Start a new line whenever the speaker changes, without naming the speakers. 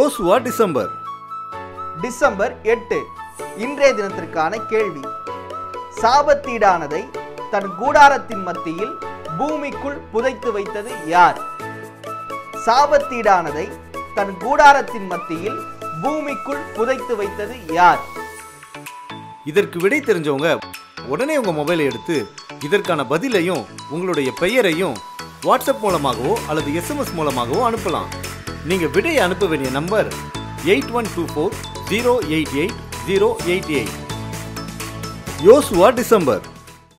யோசுவா December
December எட்டு இன்றைய தினத்திற்கான கேள்வி சாபத்தீடானதை தன் கூடாரத்தின் மத்தியில் பூமிக்குள் புதைத்து வைத்தது யார் சாபத்தீடானதை தன் கூடாரத்தின் மத்தியில் பூமிக்குள் புதைத்து வைத்தது யார்
இதற்கு விடை தெரிஞ்சவங்க உடனே உங்க மொபைலை எடுத்து இதற்கான பதிலையும் உங்களுடைய பெயரையும் வாட்ஸ்அப் மூலமாகவோ அல்லது எஸ்எம்எஸ் மூலமாகவோ அனுப்பலாம் நீங்க விடையை அனுப்ப வேண்டிய number eight one two four zero eight eight zero eight eight யோசுவா டிசம்பர்